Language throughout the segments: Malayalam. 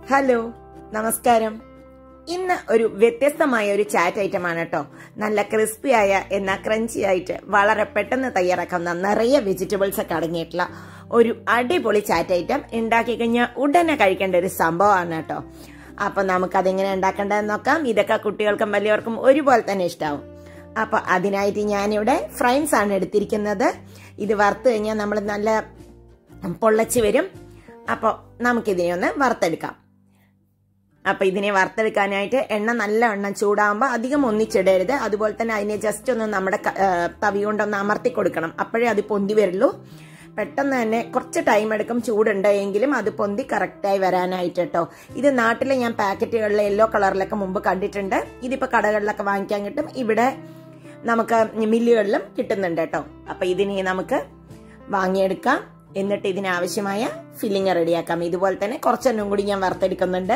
ഹലോ നമസ്കാരം ഇന്ന് ഒരു വ്യത്യസ്തമായ ഒരു ചാറ്റ് ഐറ്റം ആണ് കേട്ടോ നല്ല ക്രിസ്പി ആയ എന്നാൽ ക്രഞ്ചി ആയിട്ട് വളരെ പെട്ടെന്ന് തയ്യാറാക്കാവുന്ന നിറയെ വെജിറ്റബിൾസ് ഒക്കെ അടങ്ങിയിട്ടുള്ള ഒരു അടിപൊളി ചാറ്റ് ഐറ്റം ഉണ്ടാക്കി കഴിഞ്ഞാൽ ഉടനെ കഴിക്കേണ്ട ഒരു സംഭവമാണ് കേട്ടോ അപ്പൊ നമുക്ക് അതെങ്ങനെ ഉണ്ടാക്കേണ്ടതെന്ന് നോക്കാം ഇതൊക്കെ കുട്ടികൾക്കും വലിയവർക്കും ഒരുപോലെ തന്നെ ഇഷ്ടാവും അപ്പൊ അതിനായിട്ട് ഞാനിവിടെ ഫ്രൈൻസ് ആണ് എടുത്തിരിക്കുന്നത് ഇത് വറുത്ത് കഴിഞ്ഞാൽ നമ്മൾ നല്ല പൊള്ളച്ച് വരും അപ്പോൾ നമുക്കിതിനെ ഒന്ന് വറുത്തെടുക്കാം അപ്പൊ ഇതിനെ വറുത്തെടുക്കാനായിട്ട് എണ്ണ നല്ല എണ്ണം ചൂടാകുമ്പോൾ അധികം ഒന്നിച്ചിടരുത് അതുപോലെ തന്നെ അതിനെ ജസ്റ്റ് ഒന്ന് നമ്മുടെ ക- ആ, തവി കൊണ്ടൊന്ന് അമർത്തി കൊടുക്കണം അപ്പോഴേ അത് പൊന്തി വരുള്ളൂ പെട്ടെന്ന് തന്നെ കുറച്ച് ടൈം എടുക്കും ചൂടുണ്ടെങ്കിലും അത് പൊന്തി കറക്റ്റായി വരാനായിട്ട് കേട്ടോ ഇത് നാട്ടിലെ ഞാൻ പാക്കറ്റുകളിൽ യെല്ലോ കളറിലൊക്കെ മുമ്പ് കണ്ടിട്ടുണ്ട് ഇതിപ്പോ കടകളിലൊക്കെ വാങ്ങിക്കാൻ കിട്ടും ഇവിടെ നമുക്ക് മില്ലുകളിലും കിട്ടുന്നുണ്ട് കേട്ടോ അപ്പൊ ഇതിനെ നമുക്ക് വാങ്ങിയെടുക്കാം എന്നിട്ട് ഇതിനാവശ്യമായ ഫില്ലിങ് റെഡിയാക്കാം ഇതുപോലെ തന്നെ കുറച്ചെണ്ണം കൂടി ഞാൻ വറുത്തെടുക്കുന്നുണ്ട്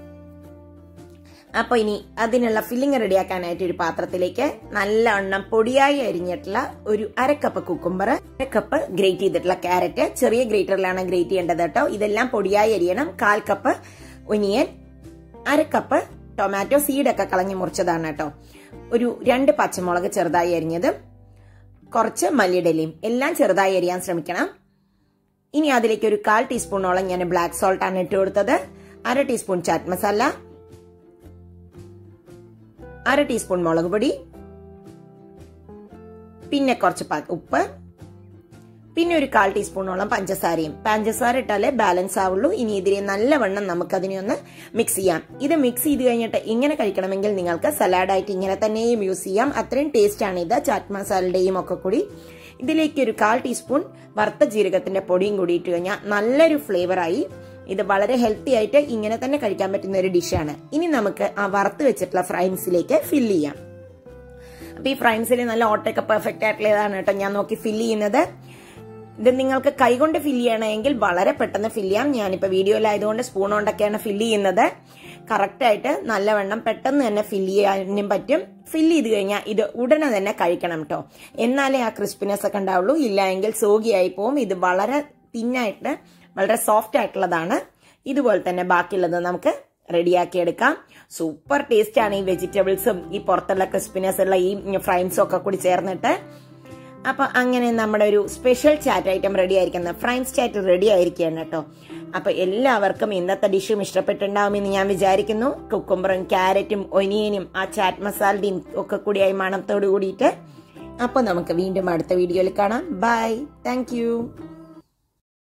അപ്പൊ ഇനി അതിനുള്ള ഫില്ലിങ് റെഡിയാക്കാനായിട്ട് ഒരു പാത്രത്തിലേക്ക് നല്ല എണ്ണം പൊടിയായി അരിഞ്ഞിട്ടുള്ള ഒരു അരക്കപ്പ് കുക്കുംബർ അരക്കപ്പ് ഗ്രേറ്റ് ചെയ്തിട്ടുള്ള ക്യാരറ്റ് ചെറിയ ഗ്രേറ്ററിലാണ് ഗ്രേറ്റ് ചെയ്യേണ്ടത് കേട്ടോ ഇതെല്ലാം പൊടിയായി അരിയണം കാൽ കപ്പ് ഒനിയൻ അരക്കപ്പ് ടൊമാറ്റോ സീഡൊക്കെ കളഞ്ഞ് മുറിച്ചതാണ് കേട്ടോ ഒരു രണ്ട് പച്ചമുളക് ചെറുതായി അരിഞ്ഞത് കുറച്ച് മല്ലിയിടലിയും എല്ലാം ചെറുതായി അരിയാൻ ശ്രമിക്കണം ഇനി അതിലേക്ക് ഒരു കാൽ ടീസ്പൂണോളം ഞാൻ ബ്ലാക്ക് സോൾട്ട് ആണ് ഇട്ട് കൊടുത്തത് അര ടീസ്പൂൺ ചാറ്റ് മസാല അര ടീസ്പൂൺ മുളക് പൊടി പിന്നെ കുറച്ച് പ- ഉപ്പ് പിന്നെ ഒരു കാൽ ടീസ്പൂണോളം പഞ്ചസാരയും പഞ്ചസാര ഇട്ടാലേ ബാലൻസ് ആവുള്ളൂ ഇനി ഇതിനെ നല്ലവണ്ണം നമുക്കതിനെ ഒന്ന് മിക്സ് ചെയ്യാം ഇത് മിക്സ് ചെയ്ത് കഴിഞ്ഞിട്ട് ഇങ്ങനെ കഴിക്കണമെങ്കിൽ നിങ്ങൾക്ക് സലാഡായിട്ട് ഇങ്ങനെ തന്നെയും യൂസ് ചെയ്യാം അത്രയും ടേസ്റ്റ് ആണ് ഇത് ചാറ്റ് മസാലയുടെയും ഒക്കെ കൂടി ഇതിലേക്ക് ഒരു കാൽ ടീസ്പൂൺ വറുത്ത ജീരകത്തിന്റെ പൊടിയും കൂടി ഇട്ട് കഴിഞ്ഞാൽ നല്ലൊരു ഫ്ലേവറായി ഇത് വളരെ ഹെൽത്തി ആയിട്ട് ഇങ്ങനെ തന്നെ കഴിക്കാൻ പറ്റുന്ന ഒരു ഡിഷാണ് ഇനി നമുക്ക് ആ വറുത്ത് വെച്ചിട്ടുള്ള ഫ്രൈൻസിലേക്ക് ഫില്ല് ചെയ്യാം അപ്പൊ ഈ ഫ്രൈൻസിൽ നല്ല ഓട്ടൊക്കെ പെർഫെക്റ്റ് ആയിട്ടുള്ളതാണ് കേട്ടോ ഞാൻ നോക്കി ഫില്ല് ചെയ്യുന്നത് ഇത് നിങ്ങൾക്ക് കൈകൊണ്ട് ഫില്ല് ചെയ്യണമെങ്കിൽ വളരെ പെട്ടെന്ന് ഫില്ല് ചെയ്യാം ഞാനിപ്പോൾ വീഡിയോയിലായതുകൊണ്ട് സ്പൂൺ കൊണ്ടൊക്കെയാണ് ഫില്ല് ചെയ്യുന്നത് കറക്റ്റായിട്ട് നല്ലവണ്ണം പെട്ടെന്ന് തന്നെ ഫില്ല് ചെയ്യാനും പറ്റും ഫില്ല് ചെയ്ത് കഴിഞ്ഞാൽ ഇത് ഉടനെ തന്നെ കഴിക്കണം കേട്ടോ എന്നാലേ ആ ക്രിസ്പിനെസ് ഒക്കെ ഉണ്ടാവുള്ളൂ ഇല്ല എങ്കിൽ സോഗിയായി പോവും ഇത് വളരെ തിന്നായിട്ട് വളരെ സോഫ്റ്റ് ആയിട്ടുള്ളതാണ് ഇതുപോലെ തന്നെ ബാക്കിയുള്ളത് നമുക്ക് റെഡിയാക്കി എടുക്കാം സൂപ്പർ ടേസ്റ്റ് ആണ് ഈ വെജിറ്റബിൾസും ഈ പുറത്തുള്ള ക്രിസ്പിനെസ് ഉള്ള ഈ ഫ്രൈൻസും ഒക്കെ കൂടി ചേർന്നിട്ട് അപ്പൊ അങ്ങനെ നമ്മുടെ ഒരു സ്പെഷ്യൽ ചാറ്റ് ഐറ്റം റെഡി ആയിരിക്കുന്നത് ഫ്രൈൻസ് ചാറ്റ് റെഡി ആയിരിക്കുകയാണ് കേട്ടോ അപ്പൊ എല്ലാവർക്കും ഇന്നത്തെ ഡിഷും ഇഷ്ടപ്പെട്ടിട്ടുണ്ടാവുമെന്ന് ഞാൻ വിചാരിക്കുന്നു കുക്കുംബറും ക്യാരറ്റും ഒനിയനും ആ ചാറ്റ് മസാലയും ഒക്കെ കൂടിയായി മണത്തോട് കൂടിയിട്ട് അപ്പൊ നമുക്ക് വീണ്ടും അടുത്ത വീഡിയോയിൽ കാണാം ബൈ താങ്ക്